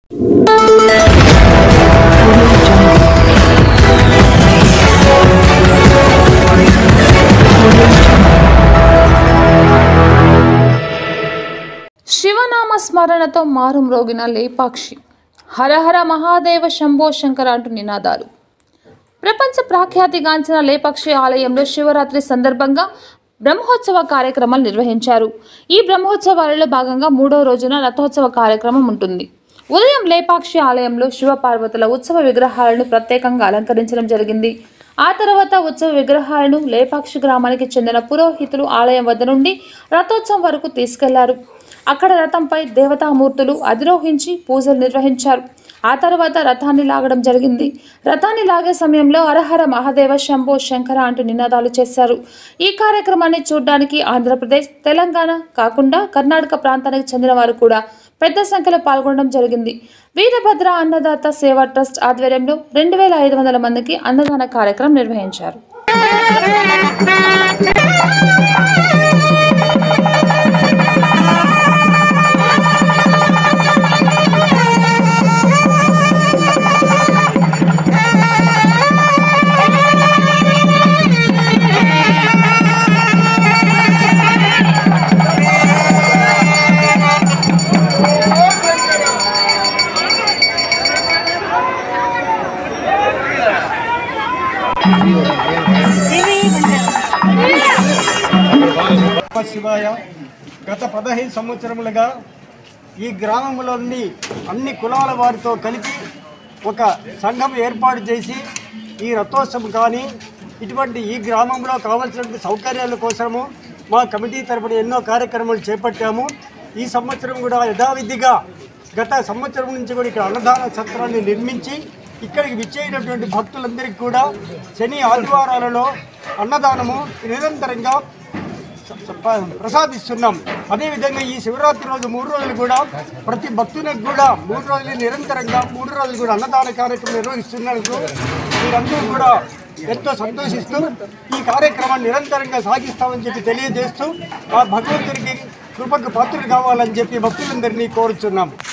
శివనామ స్మరణతో మారుమ్రోగిన లేపాక్షి హరహర మహాదేవ శంభో శంకర అంటూ నినాదాలు ప్రపంచ ప్రఖ్యాతిగాంచిన లేపాక్షి ఆలయంలో శివరాత్రి సందర్భంగా బ్రహ్మోత్సవ కార్యక్రమాలు నిర్వహించారు ఈ బ్రహ్మోత్సవాలలో భాగంగా మూడో రోజున రథోత్సవ కార్యక్రమం ఉంటుంది ఉదయం లేపాక్షి ఆలయంలో శివ పార్వతుల ఉత్సవ విగ్రహాలను ప్రత్యేకంగా అలంకరించడం జరిగింది ఆ తర్వాత ఉత్సవ విగ్రహాలను లేపాక్షి గ్రామానికి చెందిన పురోహితులు ఆలయం వద్ద నుండి రథోత్సవం వరకు తీసుకెళ్లారు అక్కడ రథంపై దేవతామూర్తులు అధిరోహించి పూజలు నిర్వహించారు ఆ తర్వాత రథాన్ని లాగడం జరిగింది రథాన్ని లాగే సమయంలో హరహర మహాదేవ శంభో శంకర అంటూ నినాదాలు చేశారు ఈ కార్యక్రమాన్ని చూడడానికి ఆంధ్రప్రదేశ్ తెలంగాణ కాకుండా కర్ణాటక ప్రాంతానికి చెందిన వారు కూడా పెద్ద సంఖ్యలో పాల్గొనడం జరిగింది వీరభద్ర అన్నదాత సేవా ట్రస్ట్ ఆధ్వర్యంలో రెండు వేల ఐదు వందల మందికి అన్నదాన కార్యక్రమం నిర్వహించారు నమః శివాయ గత పదహైదు సంవత్సరములుగా ఈ గ్రామంలోని అన్ని కులాల వారితో కలిపి ఒక సంఘం ఏర్పాటు చేసి ఈ రథోత్సవం కానీ ఇటువంటి ఈ గ్రామంలో కావాల్సిన సౌకర్యాల కోసము మా కమిటీ తరపున ఎన్నో కార్యక్రమాలు చేపట్టాము ఈ సంవత్సరం కూడా యథావిధిగా గత సంవత్సరం నుంచి కూడా ఇక్కడ అన్నదాన సత్రాన్ని నిర్మించి ఇక్కడికి విచ్చేయనటువంటి భక్తులందరికీ కూడా శని ఆదివారాలలో అన్నదానము నిరంతరంగా స- ప్రసాదిస్తున్నాం అదేవిధంగా ఈ శివరాత్రి రోజు మూడు రోజులు కూడా ప్రతి భక్తునికి కూడా మూడు రోజులు నిరంతరంగా మూడు రోజులు కూడా అన్నదాన కార్యక్రమం నిర్వహిస్తున్నందుకు మీరందరూ కూడా ఎంతో సంతోషిస్తూ ఈ కార్యక్రమాన్ని నిరంతరంగా సాగిస్తామని చెప్పి తెలియజేస్తూ ఆ భగవంతుడికి కృపకు పాత్రులు కావాలని చెప్పి భక్తులందరినీ కోరుచున్నాం